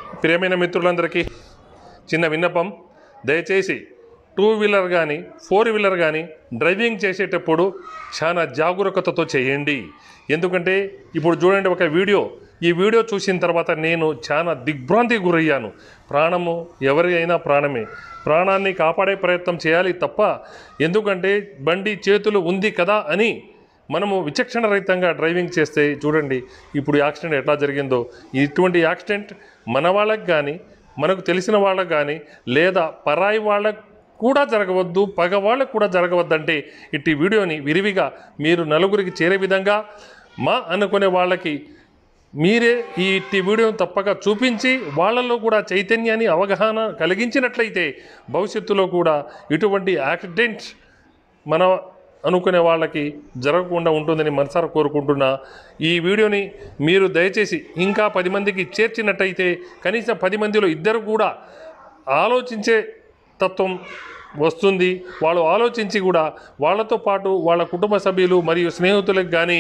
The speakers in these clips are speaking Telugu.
ప్రియమైన మిత్రులందరికీ చిన్న విన్నపం దయచేసి టూ వీలర్ కానీ ఫోర్ వీలర్ కానీ డ్రైవింగ్ చేసేటప్పుడు చాలా జాగరూకతతో చేయండి ఎందుకంటే ఇప్పుడు చూడండి ఒక వీడియో ఈ వీడియో చూసిన తర్వాత నేను చాలా దిగ్భ్రాంతికి గురయ్యాను ప్రాణము ఎవరి అయినా ప్రాణమే ప్రాణాన్ని కాపాడే ప్రయత్నం చేయాలి తప్ప ఎందుకంటే బండి చేతులు ఉంది కదా అని మనము విచక్షణ రహితంగా డ్రైవింగ్ చేస్తే చూడండి ఇప్పుడు యాక్సిడెంట్ ఎట్లా జరిగిందో ఇటువంటి యాక్సిడెంట్ మన వాళ్ళకి కానీ మనకు తెలిసిన వాళ్ళకి కానీ లేదా పరాయి వాళ్ళకు కూడా జరగవద్దు పగ వాళ్ళకు కూడా జరగవద్దంటే ఇట్టి వీడియోని విరివిగా మీరు నలుగురికి చేరే విధంగా మా అనుకునే వాళ్ళకి మీరే ఈ ఇట్టి వీడియోను తప్పక చూపించి వాళ్ళల్లో కూడా చైతన్యాన్ని అవగాహన కలిగించినట్లయితే భవిష్యత్తులో కూడా ఇటువంటి యాక్సిడెంట్స్ మన అనుకునే వాళ్ళకి జరగకుండా ఉంటుందని మనసారా కోరుకుంటున్నా ఈ వీడియోని మీరు దయచేసి ఇంకా పది మందికి చేర్చినట్టయితే కనీసం పది మందిలో ఇద్దరు కూడా ఆలోచించే తత్వం వస్తుంది వాళ్ళు ఆలోచించి కూడా వాళ్ళతో పాటు వాళ్ళ కుటుంబ సభ్యులు మరియు స్నేహితులకు కానీ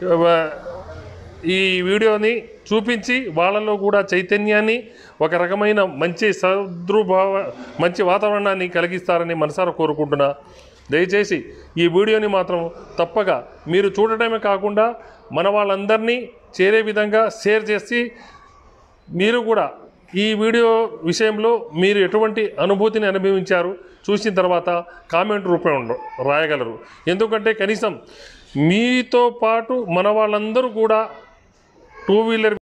ఈ వీడియోని చూపించి వాళ్ళలో కూడా చైతన్యాన్ని ఒక రకమైన మంచి సదృభావ మంచి వాతావరణాన్ని కలిగిస్తారని మనసారా కోరుకుంటున్నా దయచేసి ఈ వీడియోని మాత్రం తప్పక మీరు చూడటమే కాకుండా మన వాళ్ళందరినీ చేరే విధంగా షేర్ చేసి మీరు కూడా ఈ వీడియో విషయంలో మీరు ఎటువంటి అనుభూతిని అనుభవించారు చూసిన తర్వాత కామెంట్ రూపంలో రాయగలరు ఎందుకంటే కనీసం మీతో పాటు మన వాళ్ళందరూ కూడా టూ వీలర్